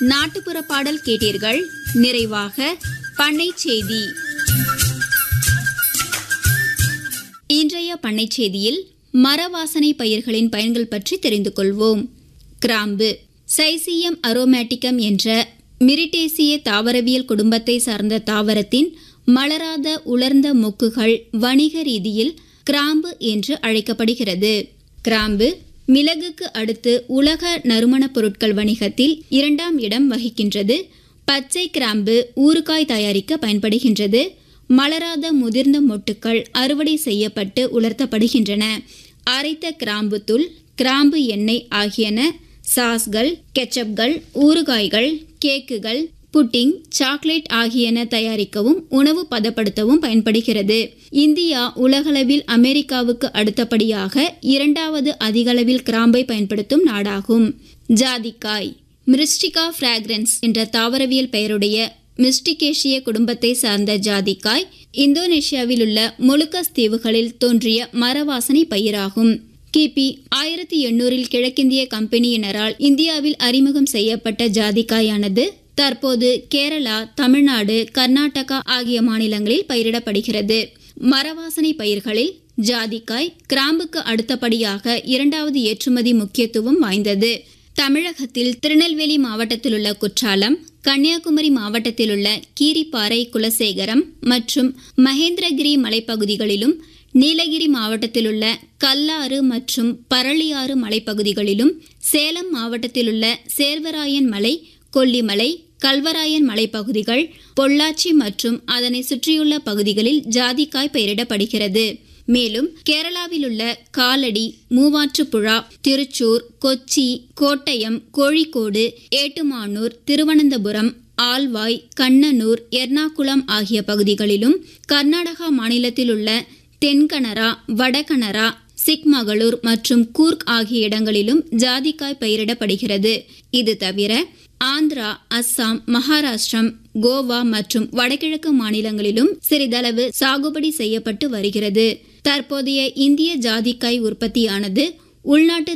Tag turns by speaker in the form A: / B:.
A: நாட்டுப்புற பாடல் கேட்டீர்கள் நிறைவாக பண்ணை செய்தி இன்றைய பண்ணை செய்தியில் மரவாசனை பயிர்களின் பயன்கள் பற்றி தெரிந்து கொள்வோம் கிராம்பு சைசியம் அரோமேட்டிக்கம் என்ற மிரிட்டேசிய தாவரவியல் குடும்பத்தை சார்ந்த தாவரத்தின் மலராத உலர்ந்த மொக்குகள் வணிக ரீதியில் கிராம்பு என்று அழைக்கப்படுகிறது கிராம்பு மிளகுக்கு அடுத்து உலக நறுமணப் பொருட்கள் வணிகத்தில் இரண்டாம் இடம் வகிக்கின்றது பச்சை கிராம்பு ஊறுகாய் தயாரிக்க பயன்படுகின்றது மலராத முதிர்ந்த மொட்டுக்கள் அறுவடை செய்யப்பட்டு உலர்த்தப்படுகின்றன அரைத்த கிராம்பு தூள் கிராம்பு எண்ணெய் ஆகியன சாஸ்கள் கெச்சப்கள் ஊறுகாய்கள் கேக்குகள் புட்டிங் சாக்லேட் ஆகியன தயாரிக்கவும் உணவு பதப்படுத்தவும் பயன்படுகிறது இந்தியா உலகளவில் அமெரிக்காவுக்கு அடுத்தபடியாக இரண்டாவது அதிகளவில் கிராம்பை பயன்படுத்தும் நாடாகும் ஜாதிக்காய் மிரிஸ்டிகா ஃப்ராக்ரன்ஸ் என்ற தாவரவியல் பெயருடைய மிஸ்டிகேஷிய குடும்பத்தை சார்ந்த ஜாதிக்காய் இந்தோனேஷியாவில் உள்ள மொலுக்கஸ் தீவுகளில் தோன்றிய மரவாசனை பயிராகும் கிபி ஆயிரத்தி எண்ணூறில் கிழக்கிந்திய கம்பெனியினரால் இந்தியாவில் அறிமுகம் செய்யப்பட்ட ஜாதிக்காயானது தற்போது கேரளா தமிழ்நாடு கர்நாடகா ஆகிய மாநிலங்களில் பயிரிடப்படுகிறது மரவாசனை பயிர்களில் ஜாதிக்காய் கிராம்புக்கு அடுத்தபடியாக இரண்டாவது ஏற்றுமதி முக்கியத்துவம் வாய்ந்தது தமிழகத்தில் திருநெல்வேலி மாவட்டத்தில் உள்ள குற்றாலம் கன்னியாகுமரி மாவட்டத்தில் உள்ள கீரிப்பாறை குலசேகரம் மற்றும் மகேந்திரகிரி மலைப்பகுதிகளிலும் நீலகிரி மாவட்டத்தில் உள்ள கல்லாறு மற்றும் பரளியாறு மலைப்பகுதிகளிலும் சேலம் மாவட்டத்தில் உள்ள சேர்வராயன் மலை கொல்லிமலை கல்வராயன் மலைப்பகுதிகள் பொள்ளாச்சி மற்றும் அதனை சுற்றியுள்ள பகுதிகளில் ஜாதிக்காய் பயிரிடப்படுகிறது மேலும் கேரளாவில் உள்ள காலடி மூவாற்றுப்புழா திருச்சூர் கொச்சி கோட்டயம் கோழிக்கோடு ஏட்டுமானூர் திருவனந்தபுரம் ஆல்வாய் கண்ணனூர் எர்ணாகுளம் ஆகிய பகுதிகளிலும் கர்நாடகா மாநிலத்தில் உள்ள தென்கனரா வடகனரா சிக்மகளூர் மற்றும் கூர்க் ஆகிய இடங்களிலும் ஜாதிக்காய் பயிரிடப்படுகிறது இது தவிர ஆந்திரா அஸ்ஸாம் மகாராஷ்டிரம் கோவா மற்றும் வடகிழக்கு மாநிலங்களிலும் சிறிதளவு சாகுபடி செய்யப்பட்டு வருகிறது தற்போதைய இந்திய ஜாதிக்காய் உற்பத்தியானது உள்நாட்டு